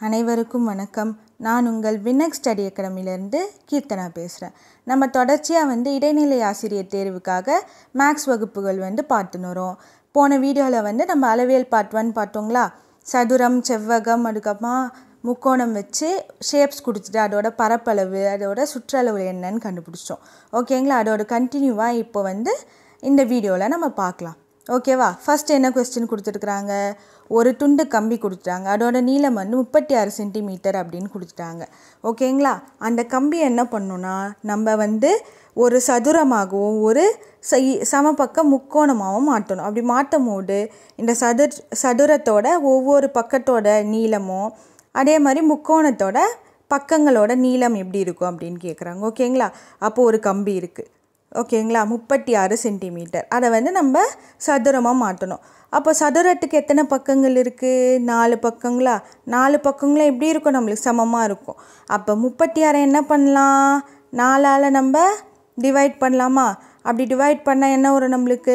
அனைவருக்கும் வணக்கம் நான் உங்கள் வினக் ஸ்டடி அகாடமிலேருந்து கீர்த்தனா பேசுகிறேன் நம்ம தொடர்ச்சியாக வந்து இடைநிலை ஆசிரியர் தேர்வுக்காக மேக்ஸ் வகுப்புகள் வந்து பார்த்துன்னு வரோம் போன வீடியோவில் வந்து நம்ம அளவியல் பார்ட் ஒன் பார்த்தோங்களா சதுரம் செவ்வகம் அதுக்கப்புறமா முக்கோணம் வச்சு ஷேப்ஸ் கொடுத்துட்டு அதோட பரப்பளவு அதோட சுற்றளவு என்னன்னு கண்டுபிடிச்சோம் ஓகேங்களா அதோட கண்டினியூவாக இப்போ வந்து இந்த வீடியோவில் நம்ம பார்க்கலாம் ஓகேவா ஃபஸ்ட் என்ன கொஸ்டின் கொடுத்துருக்குறாங்க ஒரு துண்டு கம்பி கொடுத்துட்டாங்க அதோட நீளம் வந்து முப்பத்தி ஆறு சென்டிமீட்டர் அப்படின்னு கொடுத்துட்டாங்க ஓகேங்களா அந்த கம்பி என்ன பண்ணுன்னா நம்ம வந்து ஒரு சதுரமாகவும் ஒரு சை சமபக்க முக்கோணமாகவும் மாற்றணும் அப்படி மாற்றும் போது இந்த சதுர் சதுரத்தோட ஒவ்வொரு பக்கத்தோட நீளமும் அதே மாதிரி முக்கோணத்தோட பக்கங்களோட நீளம் எப்படி இருக்கும் அப்படின்னு கேட்குறாங்க ஓகேங்களா அப்போது ஒரு கம்பி இருக்குது ஓகேங்களா முப்பத்தி ஆறு சென்டிமீட்டர் அதை வந்து நம்ம சதுரமாக மாற்றணும் அப்போ சதுரத்துக்கு எத்தனை பக்கங்கள் இருக்குது நாலு பக்கங்களா நாலு பக்கங்களும் எப்படி இருக்கும் நம்மளுக்கு சமமாக இருக்கும் அப்போ முப்பத்தி ஆறை என்ன பண்ணலாம் நாலால் நம்ம டிவைட் பண்ணலாமா அப்படி டிவைட் பண்ணால் என்ன வரும் நம்மளுக்கு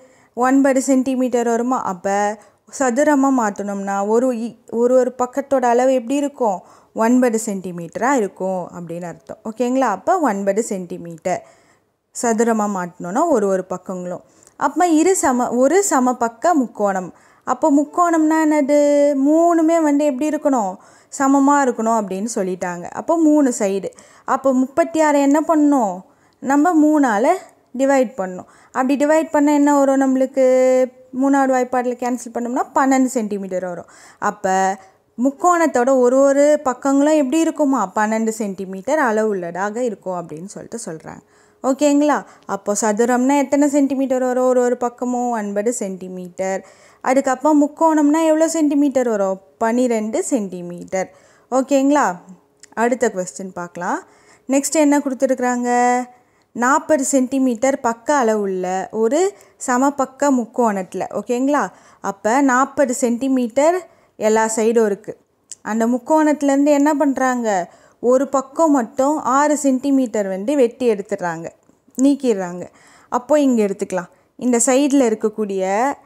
ஒன்பது சென்டிமீட்டர் வருமா அப்போ சதுரமாக மாற்றணும்னா ஒரு இ- ஒரு ஒரு பக்கத்தோட அளவு எப்படி இருக்கும் ஒன்பது சென்டிமீட்டராக இருக்கும் அப்படின்னு அர்த்தம் ஓகேங்களா அப்போ ஒன்பது சென்டிமீட்டர் சதுரமாக மாட்டணும்னா ஒரு ஒரு பக்கங்களும் அப்போ இரு சம ஒரு சம பக்க முக்கோணம் அப்போ முக்கோணம்னா என்னது மூணுமே வந்து எப்படி இருக்கணும் சமமாக இருக்கணும் அப்படின்னு சொல்லிட்டாங்க அப்போ மூணு சைடு அப்போ முப்பத்தி ஆறு என்ன பண்ணணும் நம்ம மூணால் டிவைட் பண்ணணும் அப்படி டிவைட் பண்ணால் என்ன வரும் நம்மளுக்கு மூணாவது வாய்ப்பாடில் கேன்சல் பண்ணோம்னா பன்னெண்டு சென்டிமீட்டர் வரும் அப்போ முக்கோணத்தோட ஒரு ஒரு பக்கங்களும் எப்படி இருக்குமா பன்னெண்டு சென்டிமீட்டர் அளவு உள்ளதாக இருக்கும் அப்படின்னு சொல்லிட்டு சொல்கிறாங்க ஓகேங்களா அப்போ சதுரம்னா எத்தனை சென்டிமீட்டர் வரும் ஒரு ஒரு பக்கமும் ஒன்பது சென்டிமீட்டர் அதுக்கப்புறம் முக்கோணம்னா எவ்வளோ சென்டிமீட்டர் வரும் பன்னிரெண்டு சென்டிமீட்டர் ஓகேங்களா அடுத்த கொஸ்டின் பார்க்கலாம் நெக்ஸ்ட் என்ன கொடுத்துருக்குறாங்க நாற்பது சென்டிமீட்டர் பக்க அளவுள்ள ஒரு சமபக்க முக்கோணத்தில் ஓகேங்களா அப்போ நாற்பது சென்டிமீட்டர் எல்லா சைடும் இருக்குது அந்த முக்கோணத்துலேருந்து என்ன பண்ணுறாங்க ஒரு பக்கம் மட்டும் ஆறு சென்டிமீட்டர் வந்து வெட்டி எடுத்துடுறாங்க நீக்கிடுறாங்க அப்போ இங்கே எடுத்துக்கலாம் இந்த சைடில் இருக்கக்கூடிய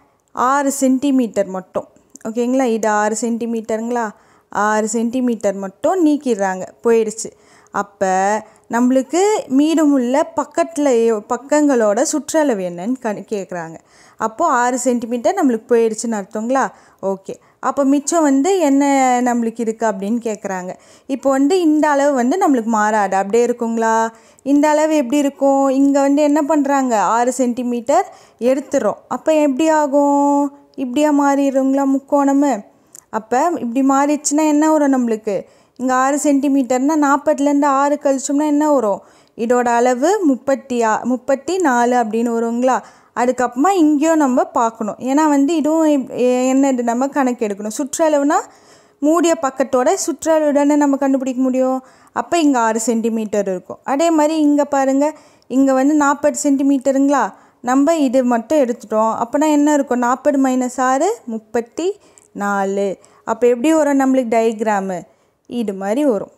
ஆறு சென்டிமீட்டர் மட்டும் ஓகேங்களா இது ஆறு சென்டிமீட்டருங்களா ஆறு சென்டிமீட்டர் மட்டும் நீக்கிடுறாங்க போயிடுச்சு அப்போ நம்மளுக்கு மீதமுள்ள பக்கத்தில் பக்கங்களோட சுற்றளவு என்னன்னு கண் கேட்குறாங்க அப்போது ஆறு சென்டிமீட்டர் நம்மளுக்கு போயிடுச்சுன்னு அர்த்தங்களா ஓகே அப்போ மிச்சம் வந்து என்ன நம்மளுக்கு இருக்குது அப்படின்னு கேட்குறாங்க இப்போ வந்து இந்த அளவு வந்து நம்மளுக்கு மாறாது அப்படியே இருக்குங்களா இந்த அளவு எப்படி இருக்கும் இங்கே வந்து என்ன பண்ணுறாங்க ஆறு சென்டிமீட்டர் எடுத்துரும் அப்போ எப்படி ஆகும் இப்படியா மாறிடுங்களா முக்கோணமு அப்போ இப்படி மாறிடுச்சுன்னா என்ன வரும் நம்மளுக்கு இங்கே ஆறு சென்டிமீட்டர்னால் நாற்பதுலேருந்து ஆறு கழிச்சோம்னா என்ன வரும் இதோட அளவு முப்பத்தி ஆ முப்பத்தி நாலு அப்படின்னு வருங்களா அதுக்கப்புறமா இங்கேயும் நம்ம பார்க்கணும் ஏன்னா வந்து இதுவும் இப்- எ- என்னது நம்ம கணக்கு எடுக்கணும் சுற்றளவுனா மூடிய பக்கத்தோட சுற்றளவுடனே நம்ம கண்டுபிடிக்க முடியும் அப்போ இங்கே ஆறு சென்டிமீட்டர் இருக்கும் அதே மாதிரி இங்கே பாருங்கள் இங்கே வந்து நாற்பது சென்டிமீட்டருங்களா நம்ம இது மட்டும் எடுத்துட்டோம் அப்போனா என்ன இருக்கும் நாற்பது மைனஸ் ஆறு முப்பத்தி நாலு அப்போ எப்படி வரும் நம்மளுக்கு டயக்ராமு இது மாதிரி வரும்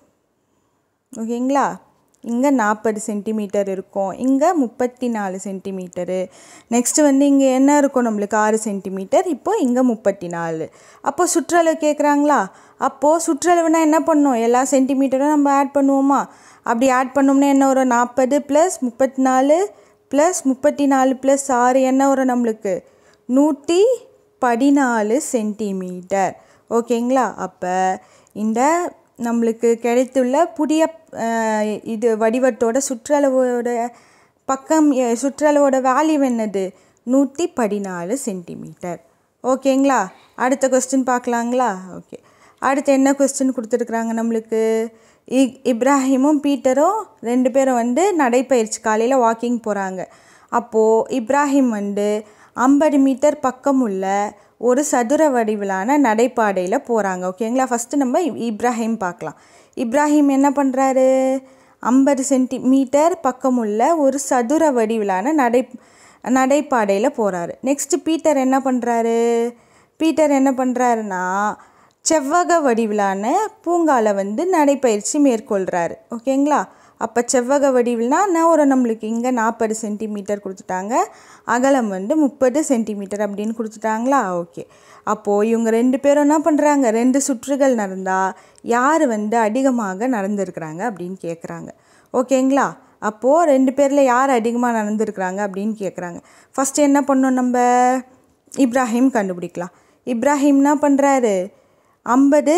ஓகேங்களா இங்கே நாற்பது சென்டிமீட்டர் இருக்கும் இங்கே முப்பத்தி நாலு சென்டிமீட்டரு நெக்ஸ்ட்டு வந்து இங்கே என்ன இருக்கும் நம்மளுக்கு ஆறு சென்டிமீட்டர் இப்போ இங்கே முப்பத்தி நாலு அப்போ சுற்றளவு கேட்குறாங்களா அப்போது சுற்றளவுனா என்ன பண்ணணும் எல்லா சென்டிமீட்டரும் நம்ம ஆட் பண்ணுவோமா அப்படி ஆட் பண்ணோம்னா என்ன வரும் நாற்பது ப்ளஸ் முப்பத்தி நாலு ப்ளஸ் முப்பத்தி நாலு ப்ளஸ் ஆறு என்ன வரும் நம்மளுக்கு நூற்றி பதினாலு சென்டிமீட்டர் ஓகேங்களா அப்போ இந்த நம்மளுக்கு கிடைத்துள்ள புதிய அஹ், இது வடிவத்தோட சுற்றளவோட பக்கம் எ, சுற்றளவோட வேல்யூ என்னது நூற்றி பதினாலு சென்டிமீட்டர் ஓகேங்களா அடுத்த கொஸ்டின் பார்க்கலாங்களா ஓகே அடுத்து என்ன கொஸ்டின் கொடுத்துருக்குறாங்க நம்மளுக்கு இ இப்ராஹிமும் பீட்டரும் ரெண்டு பேரும் வந்து நடைப்பயிற்சி காலையில் வாக்கிங் போகிறாங்க அப்போது இப்ராஹிம் வந்து ஐம்பது மீட்டர் பக்கம் உள்ள ஒரு சதுர வடிவிலான நடைபாதையில் போகிறாங்க ஓகேங்களா ஃபஸ்ட்டு நம்ம இப்- இப்ராஹிம் பார்க்கலாம் இப்ராஹிம் என்ன பண்ணுறாரு ஐம்பது சென்டிமீட்டர் பக்கம் உள்ள ஒரு சதுர வடிவிலான நடை நடைபாதையில் போகிறாரு நெக்ஸ்ட்டு பீட்டர் என்ன பண்ணுறாரு பீட்டர் என்ன பண்ணுறாருன்னா செவ்வக வடிவிலான பூங்கால வந்து நடைப்பயிற்சி மேற்கொள்கிறாரு ஓகேங்களா அப்போ செவ்வக வடிவில்னா நான் ஒரு நம்மளுக்கு இங்கே நாற்பது சென்டிமீட்டர் கொடுத்துட்டாங்க அகலம் வந்து முப்பது சென்டிமீட்டர் அப்படின்னு கொடுத்துட்டாங்களா ஓகே அப்போது இவங்க ரெண்டு பேரும் என்ன பண்ணுறாங்க ரெண்டு சுற்றுகள் நடந்தால் யார் வந்து அதிகமாக நடந்திருக்கிறாங்க அப்படின்னு கேட்குறாங்க ஓகேங்களா அப்போது ரெண்டு பேரில் யார் அதிகமாக நடந்திருக்கிறாங்க அப்படின்னு கேட்குறாங்க ஃபஸ்ட்டு என்ன பண்ணோம் நம்ம இப்ராஹிம் கண்டுபிடிக்கலாம் இப்ராஹிம் என்ன பண்ணுறாரு ஐம்பது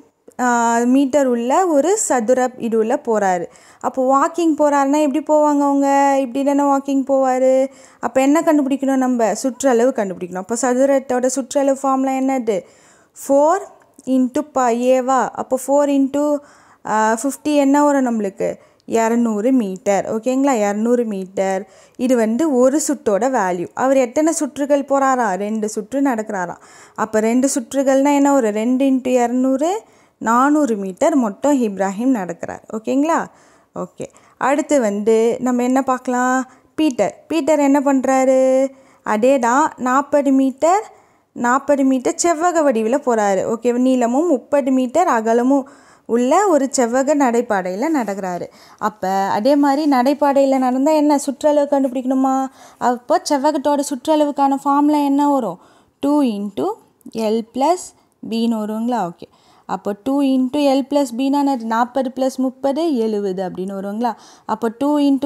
மீட்டர் உள்ள ஒரு சதுர இதுவில் போகிறாரு அப்போ வாக்கிங் போகிறாருன்னா எப்படி போவாங்க அவங்க இப்படி தானே வாக்கிங் போவார் அப்போ என்ன கண்டுபிடிக்கணும் நம்ம சுற்றளவு கண்டுபிடிக்கணும் அப்போ சதுரத்தோட சுற்றளவு ஃபார்ம்லாம் என்னது ஃபோர் இன்ட்டு ப ஏவா அப்போ ஃபோர் இன்ட்டு ஃபிஃப்டி என்ன வரும் நம்மளுக்கு இரநூறு மீட்டர் ஓகேங்களா இரநூறு மீட்டர் இது வந்து ஒரு சுற்றோட வேல்யூ அவர் எத்தனை சுற்றுகள் போகிறாரா ரெண்டு சுற்று நடக்கிறாராம் அப்போ ரெண்டு சுற்றுகள்னால் என்ன ஒரு ரெண்டு இன்ட்டு இரநூறு நானூறு மீட்டர் மொத்தம் இப்ராஹிம் நடக்கிறார் ஓகேங்களா ஓகே அடுத்து வந்து நம்ம என்ன பார்க்கலாம் பீட்டர் பீட்டர் என்ன பண்ணுறாரு அதே தான் நாற்பது மீட்டர் நாற்பது மீட்டர் செவ்வக வடிவில் போகிறாரு ஓகே நீளமும் முப்பது மீட்டர் அகலமும் உள்ள ஒரு செவ்வக நடைபாதையில் நடக்கிறாரு அப்போ அதே மாதிரி நடைபாதையில் நடந்தால் என்ன சுற்றளவு கண்டுபிடிக்கணுமா அப்போ செவ்வகத்தோட சுற்றளவுக்கான ஃபார்மில் என்ன வரும் டூ இன்ட்டு எல் ப்ளஸ் பின்னு வருங்களா ஓகே அப்போ டூ இன்ட்டு எல் ப்ளஸ் பின்னா நாற்பது ப்ளஸ் முப்பது எழுபது அப்படின்னு வருவாங்களா அப்போ டூ இன்ட்டு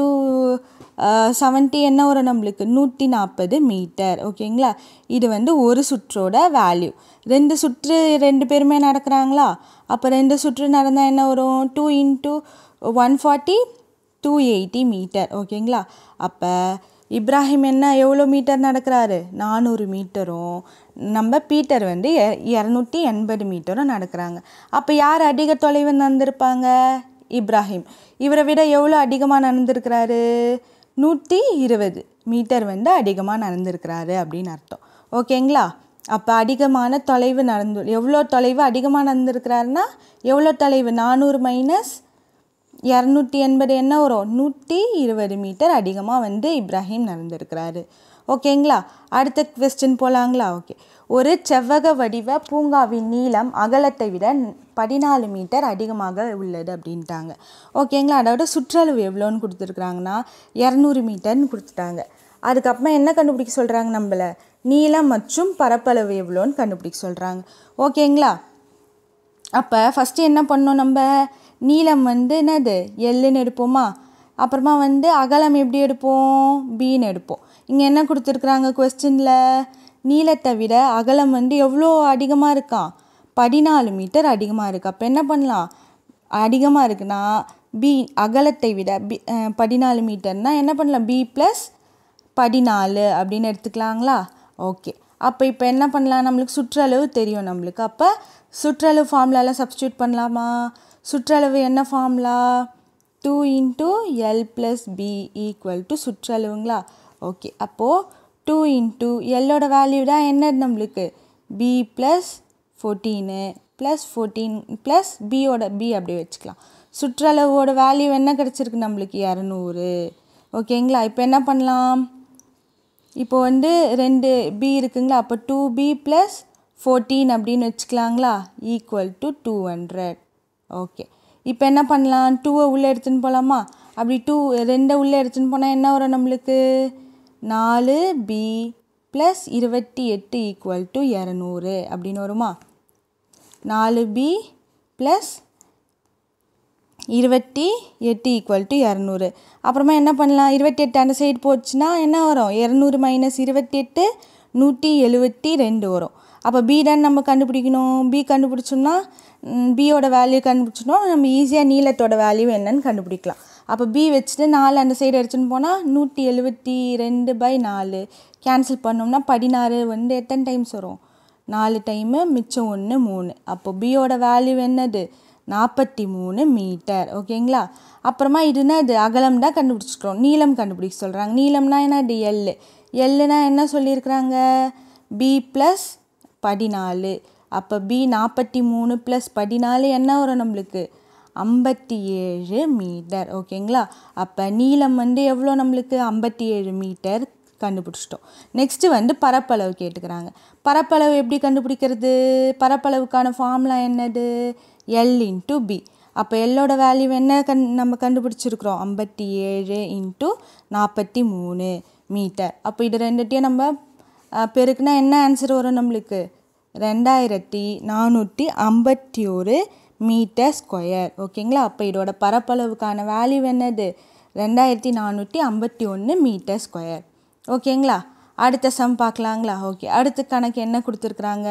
செவன்ட்டி என்ன வரும் நம்மளுக்கு நூற்றி நாற்பது மீட்டர் ஓகேங்களா இது வந்து ஒரு சுற்றோட வேல்யூ ரெண்டு சுற்று ரெண்டு பேருமே நடக்கிறாங்களா அப்போ ரெண்டு சுற்று நடந்தால் என்ன வரும் two into one forty two eighty meter ஓகேங்களா அப்போ இப்ராஹிம் என்ன எவ்வளோ மீட்டர் நடக்கிறாரு நானூறு மீட்டரும் நம்ம பீட்டர் வந்து இரநூத்தி எண்பது மீட்டரும் நடக்கிறாங்க அப்போ யார் அதிக தொலைவு நடந்திருப்பாங்க இப்ராஹிம் இவரை விட எவ்வளோ அதிகமாக நடந்திருக்கிறாரு நூற்றி இருபது மீட்டர் வந்து அதிகமாக நடந்திருக்கிறாரு அப்படின்னு அர்த்தம் ஓகேங்களா அப்போ அதிகமான தொலைவு நடந்து எவ்வளோ தொலைவு அதிகமாக நடந்திருக்கிறாருன்னா எவ்வளோ தொலைவு நானூறு மைனஸ் இரநூத்தி எண்பது என்ன வரும் நூற்றி இருபது மீட்டர் அதிகமாக வந்து இப்ராஹிம் நடந்திருக்கிறாரு ஓகேங்களா அடுத்த கொஸ்டின் போகலாங்களா ஓகே ஒரு செவ்வக வடிவ பூங்காவின் நீளம் அகலத்தை விட பதினாலு மீட்டர் அதிகமாக உள்ளது அப்படின்ட்டாங்க ஓகேங்களா அதோட சுற்றளவு எவ்வளோன்னு கொடுத்துருக்குறாங்கன்னா இரநூறு மீட்டர்னு கொடுத்துட்டாங்க அதுக்கப்புறமா என்ன கண்டுபிடிக்க சொல்கிறாங்க நம்மளை நீளம் மற்றும் பரப்பளவு எவ்வளோன்னு கண்டுபிடிக்க சொல்கிறாங்க ஓகேங்களா அப்போ ஃபஸ்ட்டு என்ன பண்ணோம் நம்ம நீளம் வந்து என்னது எல்லுன்னு எடுப்போமா அப்புறமா வந்து அகலம் எப்படி எடுப்போம் பின்னு எடுப்போம் இங்கே என்ன கொடுத்துருக்குறாங்க கொஸ்டினில் நீளத்தை விட அகலம் வந்து எவ்வளோ அதிகமாக இருக்கான் பதினாலு மீட்டர் அதிகமாக இருக்குது அப்போ என்ன பண்ணலாம் அதிகமாக இருக்குன்னா பி அகலத்தை விட பி பதினாலு மீட்டர்னால் என்ன பண்ணலாம் பி ப்ளஸ் பதினாலு அப்படின்னு எடுத்துக்கலாங்களா ஓகே அப்போ இப்போ என்ன பண்ணலாம் நம்மளுக்கு சுற்றளவு தெரியும் நம்மளுக்கு அப்போ சுற்றளவு ஃபார்முலாலாம் சப்ஸ்டியூட் பண்ணலாமா சுற்றளவு என்ன formula two into L plus B equal to சுற்றளவுங்களா ஓகே அப்போது டூ இன்ட்டு எல்லோட வேல்யூ தான் என்ன நம்மளுக்கு பி ப்ளஸ் ஃபோர்டீனு ப்ளஸ் ஃபோர்டீன் ப்ளஸ் பியோட பி அப்படியே வச்சுக்கலாம் சுற்றளவோட வேல்யூ என்ன கிடச்சிருக்கு நம்மளுக்கு இரநூறு ஓகேங்களா இப்போ என்ன பண்ணலாம் இப்போ வந்து ரெண்டு பி இருக்குங்களா அப்போ டூ பி ப்ளஸ் ஃபோர்டீன் அப்படின்னு வச்சுக்கலாங்களா equal to two hundred okay இப்போ என்ன பண்ணலாம் டூவை உள்ளே எடுத்துன்னு போகலாமா அப்படி டூ ரெண்டை உள்ளே எடுத்துன்னு போனால் என்ன வரும் நம்மளுக்கு நாலு பி ப்ளஸ் இருபத்தி எட்டு ஈக்குவல் டு இரநூறு அப்படின்னு வருமா நாலு பி ப்ளஸ் இருபத்தி எட்டு ஈக்குவல் டு இரநூறு அப்புறமா என்ன பண்ணலாம் இருபத்தி எட்டு அந்த சைடு போச்சுன்னா என்ன வரும் இரநூறு மைனஸ் இருபத்தி எட்டு நூற்றி எழுபத்தி ரெண்டு வரும் அப்போ பி தான் நம்ம கண்டுபிடிக்கணும் பி கண்டுபிடிச்சோம்னா பியோட வேல்யூ கண்டுபிடிச்சோம்னா நம்ம ஈஸியாக நீளத்தோட வேல்யூ என்னன்னு கண்டுபிடிக்கலாம் அப்போ பி வச்சுட்டு நாலு அந்த சைடு எடுத்துன்னு போனால் நூற்றி எழுபத்தி ரெண்டு பை நாலு கேன்சல் பண்ணோம்னா பதினாறு வந்து எத்தனை டைம்ஸ் வரும் நாலு டைமு மிச்சம் ஒன்று மூணு அப்போ பியோட வேல்யூ என்னது நாற்பத்தி மூணு மீட்டர் ஓகேங்களா அப்புறமா இது என்னது அகலம் தான் கண்டுபிடிச்சிக்கிறோம் நீளம் கண்டுபிடிக்க சொல்கிறாங்க நீளம்னா என்னது எல் எல்லுனா என்ன சொல்லியிருக்கிறாங்க பி ப்ளஸ் பதினாலு அப்போ பி நாற்பத்தி மூணு ப்ளஸ் பதினாலு என்ன வரும் நம்மளுக்கு ஐம்பத்தி ஏழு மீட்டர் ஓகேங்களா அப்போ நீளம் வந்து எவ்வளோ நம்மளுக்கு ஐம்பத்தி ஏழு மீட்டர் கண்டுபிடிச்சிட்டோம் நெக்ஸ்ட்டு வந்து பரப்பளவு கேட்டுக்கிறாங்க பரப்பளவு எப்படி கண்டுபிடிக்கிறது பரப்பளவுக்கான ஃபார்முலா என்னது எல் இன்ட்டு பி அப்போ எல்லோட வேல்யூ என்ன கண் நம்ம கண்டுபிடிச்சிருக்கிறோம் ஐம்பத்தி ஏழு இன்ட்டு நாற்பத்தி மூணு மீட்டர் அப்போ இது ரெண்டுத்தையும் நம்ம அஹ், பெருக்குனா என்ன ஆன்சர் வரும் நம்மளுக்கு ரெண்டாயிரத்தி நானூற்றி ஐம்பத்தி ஒரு மீட்டர் ஸ்கொயர் ஓகேங்களா அப்போ இதோட பரப்பளவுக்கான வேல்யூ என்னது ரெண்டாயிரத்தி நானூற்றி ஐம்பத்தி ஒன்று மீட்டர் ஸ்கொயர் ஓகேங்களா அடுத்த சம் பார்க்கலாங்களா ஓகே அடுத்த கணக்கு என்ன கொடுத்துருக்குறாங்க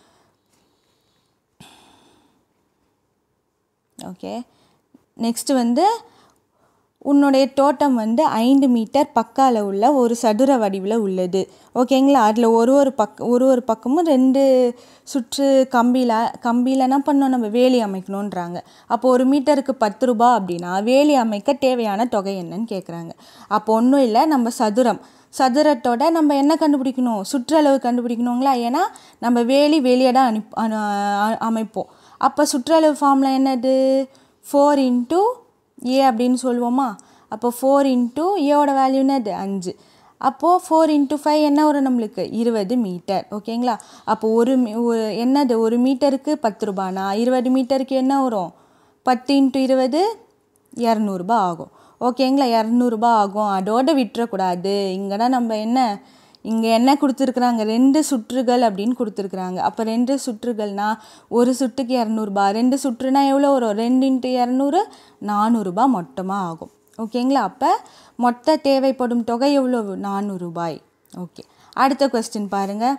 ஓகே நெக்ஸ்ட் வந்து உன்னுடைய தோட்டம் வந்து ஐந்து மீட்டர் பக்க அளவுள்ள ஒரு சதுர வடிவில் உள்ளது ஓகேங்களா அதில் ஒரு ஒரு பக் ஒரு ஒரு பக்கமும் ரெண்டு சுற்று கம்பியில் கம்பியில் என்ன பண்ணோம் நம்ம வேலி அமைக்கணுன்றாங்க அப்போ ஒரு மீட்டருக்கு பத்து ரூபா அப்படின்னா வேலி அமைக்க தேவையான தொகை என்னன்னு கேட்குறாங்க அப்போ ஒன்றும் இல்லை நம்ம சதுரம் சதுரத்தோட நம்ம என்ன கண்டுபிடிக்கணும் சுற்றளவு கண்டுபிடிக்கணுங்களா ஏன்னா நம்ம வேலி வேலியை தான் அனுப் அனு அ- அமைப்போம் அப்போ சுற்றளவு ஃபார்மில் என்னது ஃபோர் இன்ட்டு ஏ அப்படின்னு சொல்லுவோமா அப்போ ஃபோர் இன்ட்டு ஏவோட வேல்யூ என்னது அஞ்சு அப்போது ஃபோர் இன்ட்டு ஃபைவ் என்ன வரும் நம்மளுக்கு இருபது மீட்டர் ஓகேங்களா அப்போ ஒரு மீ- ஒரு என்னது ஒரு மீட்டருக்கு பத்து ரூபானா இருபது மீட்டருக்கு என்ன வரும் பத்து இன்ட்டு இருபது இரநூறுபா ஆகும் ஓகேங்களா இரநூறுபா ஆகும் அதோட விட்டுறக்கூடாது இங்கே தான் நம்ம என்ன இங்கே என்ன கொடுத்துருக்குறாங்க ரெண்டு சுற்றுகள் அப்படின்னு கொடுத்துருக்குறாங்க அப்போ ரெண்டு சுற்றுகள்னா ஒரு சுற்றுக்கு இரநூறுபா ரெண்டு சுற்றுனா எவ்வளோ வரும் ரெண்டு இன்ட்டு இரநூறு நானூறுபா மொத்தமாக ஆகும் ஓகேங்களா அப்போ மொத்த தேவைப்படும் தொகை எவ்வளவு நானூறு ரூபாய் ஓகே அடுத்த கொஸ்டின் பாருங்கள்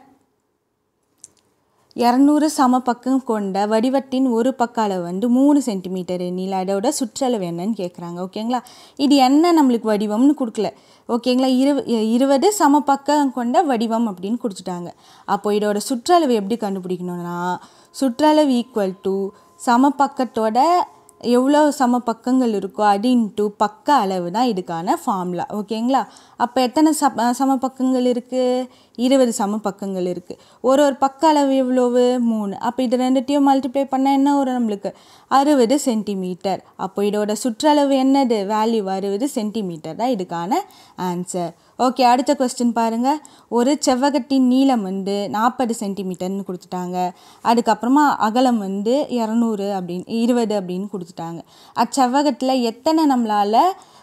இரநூறு சமபக்கம் கொண்ட வடிவத்தின் ஒரு பக்க அளவு வந்து மூணு சென்டிமீட்டர் நீளம் அதோட சுற்றளவு என்னன்னு கேட்குறாங்க ஓகேங்களா இது என்ன நம்மளுக்கு வடிவம்னு கொடுக்கல ஓகேங்களா இரு இருபது சமபக்கம் கொண்ட வடிவம் அப்படின்னு கொடுத்துட்டாங்க அப்போ இதோட சுற்றளவு எப்படி கண்டுபிடிக்கணும்னா சுற்றளவு ஈக்குவல் டு சமபக்கத்தோட எவ்வளோ சம பக்கங்கள் இருக்கோ அது இன்ட்டு பக்க அளவு தான் இதுக்கான ஃபார்முலா ஓகேங்களா அப்போ எத்தனை சம சம பக்கங்கள் இருக்குது இருபது சம பக்கங்கள் இருக்குது ஒரு ஒரு பக்க அளவு எவ்வளவு மூணு அப்போ இது ரெண்டுத்தையும் மல்டிப்ளை பண்ணால் என்ன வரும் நம்மளுக்கு அறுபது சென்டிமீட்டர் அப்போ இதோட சுற்றளவு என்னது வேல்யூ அறுபது சென்டிமீட்டர் தான் இதுக்கான ஆன்சர் ஓகே அடுத்த கொஸ்டின் பாருங்கள் ஒரு செவ்வகத்தின் நீளம் வந்து நாற்பது சென்டிமீட்டர்னு கொடுத்துட்டாங்க அதுக்கப்புறமா அகலம் வந்து இரநூறு அப்படின்னு இருபது அப்படின்னு கொடுத்துட்டாங்க அச்செவ்வகத்தில் எத்தனை நம்மளால்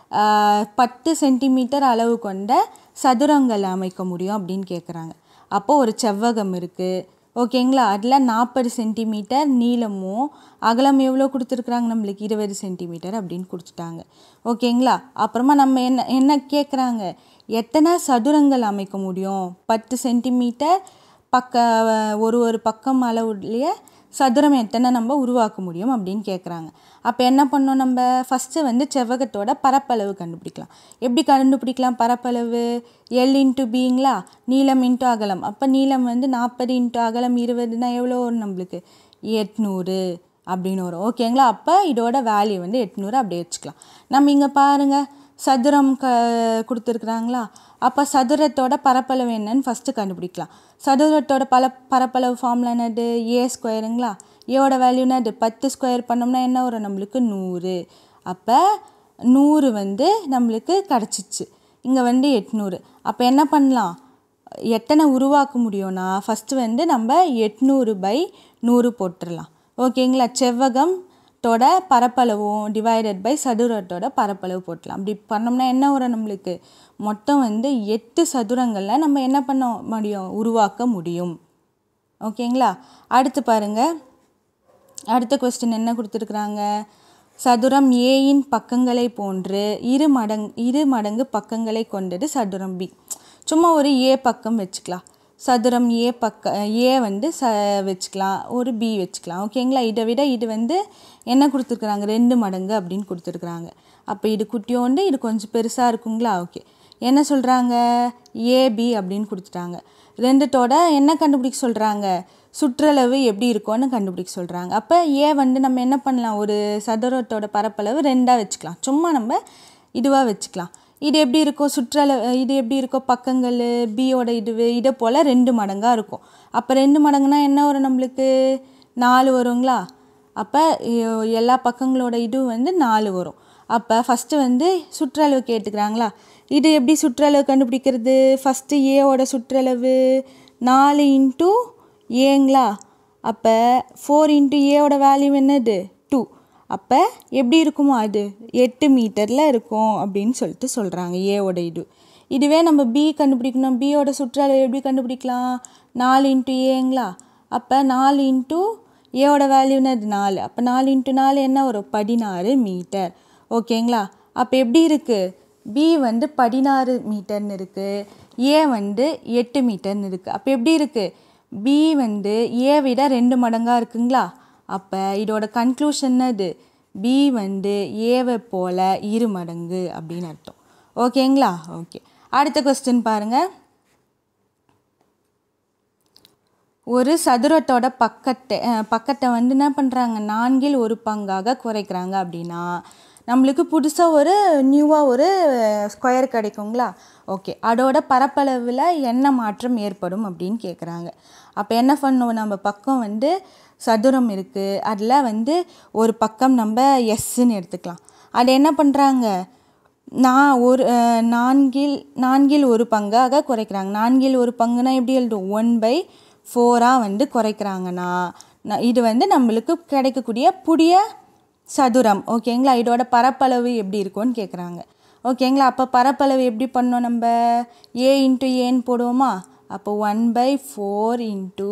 பத்து சென்டிமீட்டர் அளவு கொண்ட சதுரங்கள் அமைக்க முடியும் அப்படின்னு கேட்குறாங்க அப்போது ஒரு செவ்வகம் இருக்குது ஓகேங்களா அதில் நாற்பது சென்டிமீட்டர் நீளமும் அகலம் எவ்வளோ கொடுத்துருக்குறாங்க நம்மளுக்கு இருபது சென்டிமீட்டர் அப்படின்னு கொடுத்துட்டாங்க ஓகேங்களா அப்புறமா நம்ம என்ன என்ன கேட்குறாங்க எத்தனை சதுரங்கள் அமைக்க முடியும் பத்து சென்டிமீட்டர் பக்க ஒரு ஒரு பக்கம் அளவுலேயே சதுரம் எத்தனை நம்ம உருவாக்க முடியும் அப்படின்னு கேட்குறாங்க அப்போ என்ன பண்ணோம் நம்ம ஃபஸ்ட்டு வந்து செவ்வகத்தோட பரப்பளவு கண்டுபிடிக்கலாம் எப்படி கண்டுபிடிக்கலாம் பரப்பளவு எல் இன்ட்டு பிங்களா நீளம் இன்ட்டு அகலம் அப்போ நீளம் வந்து நாற்பது இன்ட்டு அகலம் இருபதுனா எவ்வளோ வரும் நம்மளுக்கு எட்நூறு அப்படின்னு வரும் ஓகேங்களா அப்போ இதோட வேல்யூ வந்து எட்நூறு அப்படியே வச்சுக்கலாம் நம்ம இங்கே பாருங்கள் சதுரம் க கொடுத்துருக்குறாங்களா அப்போ சதுரத்தோட பரப்பளவு என்னன்னு ஃபஸ்ட்டு கண்டுபிடிக்கலாம் சதுரத்தோட பல பரப்பளவு ஃபார்முலா என்னது ஏ ஸ்கொயருங்களா ஏவோட வேல்யூ என்னது பத்து ஸ்கொயர் பண்ணோம்னா என்ன வரும் நம்மளுக்கு நூறு அப்போ நூறு வந்து நம்மளுக்கு கிடச்சிச்சு இங்கே வந்து எட்நூறு அப்போ என்ன பண்ணலாம் எத்தனை உருவாக்க முடியும்னா ஃபஸ்ட்டு வந்து நம்ம எட்நூறு பை நூறு போட்டுடலாம் ஓகேங்களா செவ்வகம் தோட பரப்பளவும் டிவைடட் பை சதுரத்தோட பரப்பளவு போட்டலாம் அப்படி பண்ணோம்னா என்ன வரும் நம்மளுக்கு மொத்தம் வந்து எட்டு சதுரங்களில் நம்ம என்ன பண்ண முடியும் உருவாக்க முடியும் ஓகேங்களா அடுத்து பாருங்க அடுத்த கொஸ்டின் என்ன கொடுத்துருக்குறாங்க சதுரம் ஏயின் பக்கங்களை போன்று இரு மடங்கு இரு மடங்கு பக்கங்களை கொண்டது சதுரம் பி சும்மா ஒரு ஏ பக்கம் வச்சுக்கலாம் சதுரம் ஏ பக்க ஏ வந்து ச வச்சுக்கலாம் ஒரு பி வச்சுக்கலாம் ஓகேங்களா இதை விட இது வந்து என்ன கொடுத்துருக்குறாங்க ரெண்டு மடங்கு அப்படின்னு கொடுத்துருக்குறாங்க அப்போ இது குட்டியோண்டு இது கொஞ்சம் பெருசாக இருக்குங்களா ஓகே என்ன சொல்கிறாங்க ஏபி அப்படின்னு கொடுத்துட்டாங்க ரெண்டுத்தோட என்ன கண்டுபிடிக்க சொல்கிறாங்க சுற்றளவு எப்படி இருக்கும்னு கண்டுபிடிக்க சொல்கிறாங்க அப்போ ஏ வந்து நம்ம என்ன பண்ணலாம் ஒரு சதுரத்தோட பரப்பளவு ரெண்டாக வச்சுக்கலாம் சும்மா நம்ம இதுவாக வச்சுக்கலாம் இது எப்படி இருக்கும் சுற்றளவு இது எப்படி இருக்கும் பக்கங்கள் பியோட இது இதை போல் ரெண்டு மடங்காக இருக்கும் அப்போ ரெண்டு மடங்குனா என்ன வரும் நம்மளுக்கு நாலு வருங்களா அப்போ எல்லா பக்கங்களோட இது வந்து நாலு வரும் அப்போ ஃபஸ்ட்டு வந்து சுற்றளவு கேட்டுக்கிறாங்களா இது எப்படி சுற்றளவு கண்டுபிடிக்கிறது ஃபஸ்ட்டு ஏவோட சுற்றளவு நாலு இன்ட்டு ஏங்களா அப்போ ஃபோர் இன்ட்டு ஏவோட வேல்யூ என்னது டூ அப்போ எப்படி இருக்குமோ அது எட்டு மீட்டரில் இருக்கும் அப்படின்னு சொல்லிட்டு சொல்கிறாங்க ஏவோட இது இதுவே நம்ம பி கண்டுபிடிக்கணும் பியோட சுற்றளவு எப்படி கண்டுபிடிக்கலாம் நாலு இன்ட்டு ஏங்களா அப்போ நாலு இன்ட்டு ஏவோட வேல்யூனது நாலு அப்போ நாலு இன்ட்டு நாலு என்ன வரும் பதினாறு மீட்டர் ஓகேங்களா அப்போ எப்படி இருக்குது பி வந்து பதினாறு மீட்டர்னு இருக்குது ஏ வந்து எட்டு மீட்டர்னு இருக்குது அப்போ எப்படி இருக்குது பி வந்து ஏ விட ரெண்டு மடங்காக இருக்குங்களா அப்போ இதோட கன்க்ளூஷன் அது பி வந்து ஏவை போல இரு மடங்கு அப்படின்னு அர்த்தம் ஓகேங்களா ஓகே அடுத்த கொஸ்டின் பாருங்கள் ஒரு சதுரத்தோட பக்கத்தை பக்கத்தை வந்து என்ன பண்ணுறாங்க நான்கில் ஒரு பங்காக குறைக்கிறாங்க அப்படின்னா நம்மளுக்கு புதுசாக ஒரு நியூவாக ஒரு ஸ்கொயர் கிடைக்குங்களா ஓகே அதோட பரப்பளவில் என்ன மாற்றம் ஏற்படும் அப்படின்னு கேட்குறாங்க அப்போ என்ன பண்ணுவோம் நம்ம பக்கம் வந்து சதுரம் இருக்குது அதில் வந்து ஒரு பக்கம் நம்ம எஸ்ன்னு எடுத்துக்கலாம் அது என்ன பண்ணுறாங்க நான் ஒரு நான்கில் நான்கில் ஒரு பங்காக குறைக்கிறாங்க நான்கில் ஒரு பங்குனா எப்படி எழுதும் ஒன் பை ஃபோராக வந்து குறைக்கிறாங்கன்னா இது வந்து நம்மளுக்கு கிடைக்கக்கூடிய புதிய சதுரம் ஓகேங்களா இதோட பரப்பளவு எப்படி இருக்கும்னு கேட்குறாங்க ஓகேங்களா அப்போ பரப்பளவு எப்படி பண்ணோம் நம்ம ஏ இன்ட்டு ஏன்னு போடுவோமா அப்போ one by four into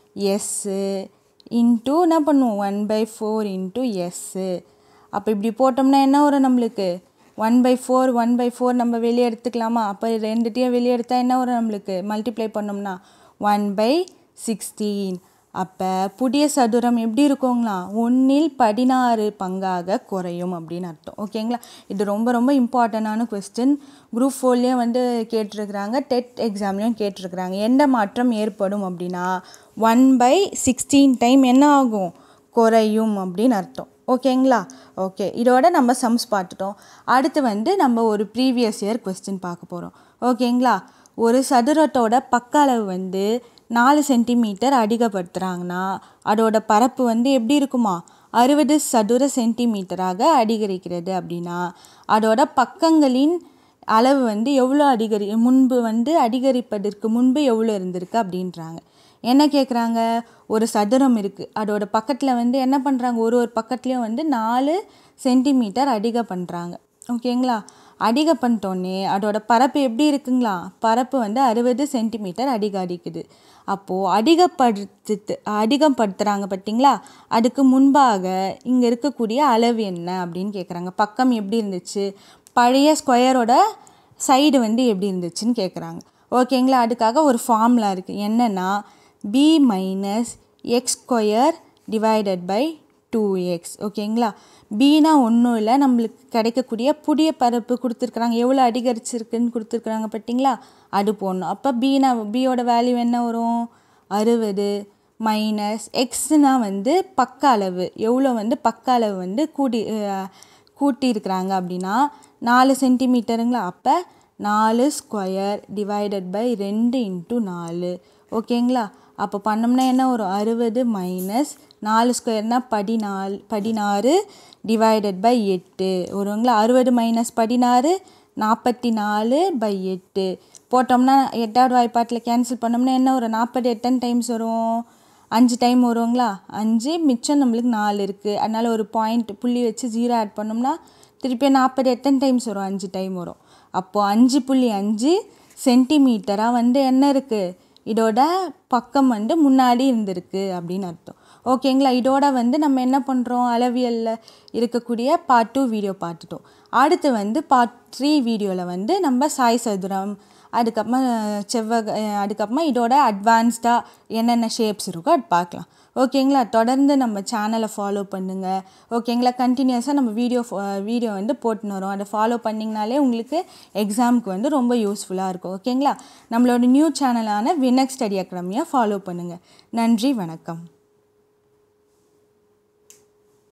S into என்ன பண்ணுவோம் one by four into S அப்போ இப்படி போட்டோம்னா என்ன வரும் நம்மளுக்கு one by four one by four நம்ம வெளியே எடுத்துக்கலாமா அப்போ ரெண்டுத்தையும் வெளியே எடுத்தால் என்ன வரும் நம்மளுக்கு மல்டிப்ளை பண்ணோம்னா ஒன் பை சிக்ஸ்டீன் அப்போ புதிய சதுரம் எப்படி இருக்குங்களா ஒன்றில் பதினாறு பங்காக குறையும் அப்படின்னு அர்த்தம் ஓகேங்களா இது ரொம்ப ரொம்ப இம்பார்ட்டண்டான கொஸ்டின் குரூப் ஃபோர்லேயும் வந்து கேட்டிருக்கிறாங்க டெட் எக்ஸாம்லேயும் கேட்டிருக்கிறாங்க எந்த மாற்றம் ஏற்படும் அப்படின்னா ஒன் பை சிக்ஸ்டீன் டைம் என்ன ஆகும் குறையும் அப்படின்னு அர்த்தம் ஓகேங்களா ஓகே இதோட நம்ம சம்ஸ் பார்த்துட்டோம் அடுத்து வந்து நம்ம ஒரு ப்ரீவியஸ் இயர் கொஸ்டின் பார்க்க போகிறோம் ஓகேங்களா ஒரு சதுரத்தோட பக்க அளவு வந்து நாலு சென்டிமீட்டர் அதிகப்படுத்துகிறாங்கன்னா அதோட பரப்பு வந்து எப்படி இருக்குமா அறுபது சதுர சென்டிமீட்டராக அதிகரிக்கிறது அப்படின்னா அதோட பக்கங்களின் அளவு வந்து எவ்வளோ அதிகரி முன்பு வந்து அதிகரிப்பதற்கு முன்பு எவ்வளோ இருந்திருக்கு அப்படின்றாங்க என்ன கேட்குறாங்க ஒரு சதுரம் இருக்குது அதோட பக்கத்தில் வந்து என்ன பண்ணுறாங்க ஒரு ஒரு பக்கத்துலேயும் வந்து நாலு சென்டிமீட்டர் அதிக பண்ணுறாங்க ஓகேங்களா அதிக பண்ணிட்டோன்னே அதோட பரப்பு எப்படி இருக்குங்களா பரப்பு வந்து அறுபது சென்டிமீட்டர் அதிக அடிக்குது அப்போது அதிகப்படுத்து அதிகப்படுத்துகிறாங்க பார்த்தீங்களா அதுக்கு முன்பாக இங்கே இருக்கக்கூடிய அளவு என்ன அப்படின்னு கேட்குறாங்க பக்கம் எப்படி இருந்துச்சு பழைய ஸ்கொயரோட சைடு வந்து எப்படி இருந்துச்சுன்னு கேட்குறாங்க ஓகேங்களா அதுக்காக ஒரு ஃபார்முலா இருக்குது என்னென்னா B minus X square divided by two X ஓகேங்களா பீனா ஒன்றும் இல்லை நம்மளுக்கு கிடைக்கக்கூடிய புதிய பரப்பு கொடுத்துருக்குறாங்க எவ்வளோ அதிகரிச்சிருக்குன்னு கொடுத்துருக்குறாங்க பார்த்தீங்களா அது போடணும் அப்போ பீனா பியோட வேல்யூ என்ன வரும் அறுபது மைனஸ் எக்ஸ்னா வந்து பக்க அளவு எவ்வளோ வந்து பக்க அளவு வந்து கூடி கூட்டியிருக்கிறாங்க அப்படின்னா நாலு சென்டிமீட்டருங்களா அப்போ நாலு ஸ்கொயர் டிவைடட் பை ரெண்டு இன்ட்டு நாலு ஓகேங்களா அப்போ பண்ணோம்னா என்ன வரும் அறுபது மைனஸ் நாலு ஸ்கொயர்னால் பதினாலு பதினாறு டிவைடட் பை எட்டு வருவாங்களா அறுபது மைனஸ் பதினாறு நாற்பத்தி நாலு பை எட்டு போட்டோம்னா எட்டாவது வாய்ப்பாட்டில் கேன்சல் பண்ணோம்னா என்ன வரும் நாற்பது எத்தனை டைம்ஸ் வரும் அஞ்சு டைம் வருவாங்களா அஞ்சு மிச்சம் நம்மளுக்கு நாலு இருக்குது அதனால் ஒரு பாயிண்ட் புள்ளி வச்சு ஜீரோ ஆட் பண்ணோம்னா திருப்பி நாற்பது எத்தனை டைம்ஸ் வரும் அஞ்சு டைம் வரும் அப்போது அஞ்சு புள்ளி அஞ்சு சென்டிமீட்டராக வந்து என்ன இருக்குது இதோட பக்கம் வந்து முன்னாடி இருந்திருக்கு அப்படின்னு அர்த்தம் ஓகேங்களா இதோட வந்து நம்ம என்ன பண்ணுறோம் அளவியலில் இருக்கக்கூடிய பார்ட் டூ வீடியோ பார்த்துட்டோம் அடுத்து வந்து பார்ட் த்ரீ வீடியோவில் வந்து நம்ம சாய் சதுரம் அதுக்கப்புறமா செவ்வக அதுக்கப்புறமா இதோட அட்வான்ஸ்டாக என்னென்ன ஷேப்ஸ் இருக்கோ அது பார்க்கலாம் ஓகேங்களா தொடர்ந்து நம்ம சேனலை ஃபாலோ பண்ணுங்கள் ஓகேங்களா கண்டினியூஸாக நம்ம வீடியோ வீடியோ வந்து போட்டுன்னு வரோம் அதை ஃபாலோ பண்ணிங்கனாலே உங்களுக்கு எக்ஸாமுக்கு வந்து ரொம்ப யூஸ்ஃபுல்லாக இருக்கும் ஓகேங்களா நம்மளோட நியூ சேனலான வினக் ஸ்டடி அகாடமியை ஃபாலோ பண்ணுங்கள் நன்றி வணக்கம்